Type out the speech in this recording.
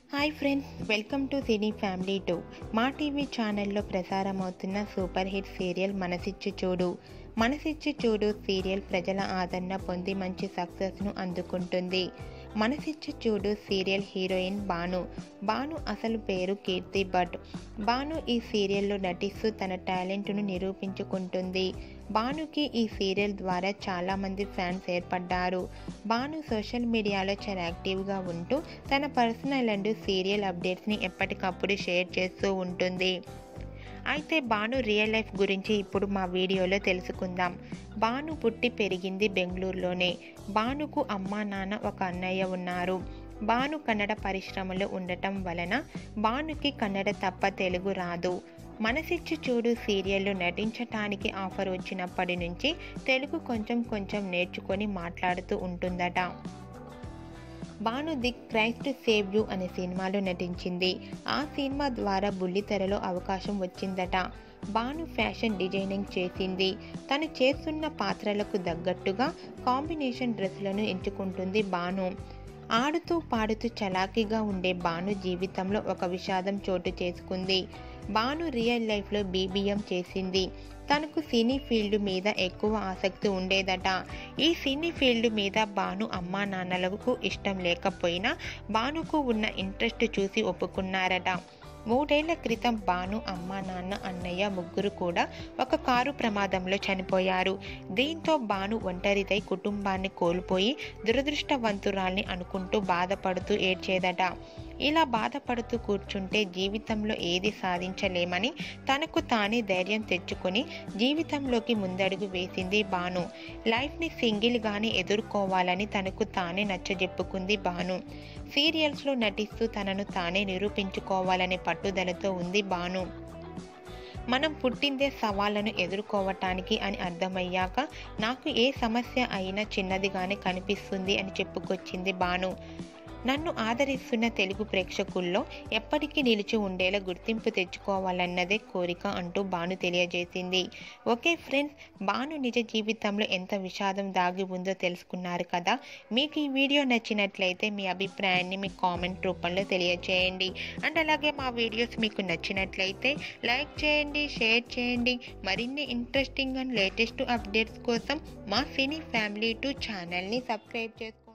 hi friends welcome to cine family two Maa TV ఛానల్లో ప్రసారమవుతున్న super hit serial Manasichchu Choodu Manasichchu చూడు serial ప్రజల ఆదరణ పొంది మంచి సక్సెస్ను అందుకుంటుంది మనసిచ్చు చూడు సీరియల్ హీరోయిన్ బాను బాను అసలు పేరు కీర్తి భట్ బాను ఈ సీరియల్లో నటిస్తూ తన టాలెంట్ను నిరూపించుకుంటుంది బానుకి ఈ సీరియల్ ద్వారా చాలామంది ఫ్యాన్స్ ఏర్పడ్డారు బాను సోషల్ మీడియాలో చాలా యాక్టివ్గా ఉంటూ తన పర్సనల్ అండ్ సీరియల్ అప్డేట్స్ని ఎప్పటికప్పుడు షేర్ చేస్తూ ఉంటుంది అయితే బాను రియల్ లైఫ్ గురించి ఇప్పుడు మా వీడియోలో తెలుసుకుందాం బాను పుట్టి పెరిగింది బెంగళూరులోనే బానుకు అమ్మా నాన్న ఒక అన్నయ్య ఉన్నారు బాను కన్నడ పరిశ్రమలో ఉండటం వలన బానుకి కన్నడ తప్ప తెలుగు రాదు మనసిచ్చు చూడు సీరియల్లో నటించటానికి ఆఫర్ వచ్చినప్పటి నుంచి తెలుగు కొంచెం కొంచెం నేర్చుకొని మాట్లాడుతూ ఉంటుందట Bhanu the Christ save you అనే సినిమాలో నటించింది ఆ సినిమా ద్వారా బుల్లితెరలో అవకాశం వచ్చిందట బాను ఫ్యాషన్ డిజైనింగ్ చేసింది తను చేస్తున్న పాత్రలకు తగ్గట్టుగా కాంబినేషన్ డ్రెస్లను ఎంచుకుంటుంది బాను ఆడుతూ పాడుతూ చలాకీగా ఉండే బాను జీవితంలో ఒక విషాదం చోటు చేసుకుంది బాను రియల్ లైఫ్లో బీబీఎం చేసింది తనకు సినీ ఫీల్డ్ మీద ఎక్కువ ఆసక్తి ఉండేదట ఈ సినీ ఫీల్డ్ మీద బాను అమ్మా నాన్నలకు ఇష్టం లేకపోయినా బానుకు ఉన్న ఇంట్రెస్ట్ చూసి ఒప్పుకున్నారట మూడేళ్ల క్రితం బాను అమ్మ నాన్న అన్నయ్య ముగ్గురు కూడా ఒక కారు ప్రమాదంలో చనిపోయారు దీంతో బాను ఒంటరిదై కుటుంబాన్ని కోల్పోయి దురదృష్టవంతురాల్ని అనుకుంటూ బాధపడుతూ ఏడ్చేదట ఇలా బాధపడుతూ కూర్చుంటే జీవితంలో ఏది సాధించలేమని తనకు తానే ధైర్యం తెచ్చుకొని జీవితంలోకి ముందడుగు వేసింది బాను లైఫ్ని సింగిల్గానే ఎదుర్కోవాలని తనకు తానే నచ్చజెప్పుకుంది బాను సీరియల్స్లో నటిస్తూ తనను తానే నిరూపించుకోవాలనే పట్టుదలతో ఉంది బాను మనం పుట్టిందే సవాళ్లను ఎదుర్కోవటానికి అని అర్థమయ్యాక నాకు ఏ సమస్య అయినా చిన్నదిగానే కనిపిస్తుంది అని చెప్పుకొచ్చింది బాను నన్ను ఆదరిస్తున్న తెలుగు ప్రేక్షకుల్లో ఎప్పటికీ నిలిచి ఉండేలా గుర్తింపు తెచ్చుకోవాలన్నదే కోరిక అంటూ బాను తెలియజేసింది ఓకే ఫ్రెండ్స్ బాను నిజ జీవితంలో ఎంత విషాదం దాగి ఉందో తెలుసుకున్నారు కదా మీకు ఈ వీడియో నచ్చినట్లయితే మీ అభిప్రాయాన్ని మీ కామెంట్ రూపంలో తెలియజేయండి అండ్ అలాగే మా వీడియోస్ మీకు నచ్చినట్లయితే లైక్ చేయండి షేర్ చేయండి మరిన్ని ఇంట్రెస్టింగ్ అండ్ లేటెస్ట్ అప్డేట్స్ కోసం మా సినీ ఫ్యామిలీ టూ ఛానల్ని సబ్స్క్రైబ్ చేసుకోండి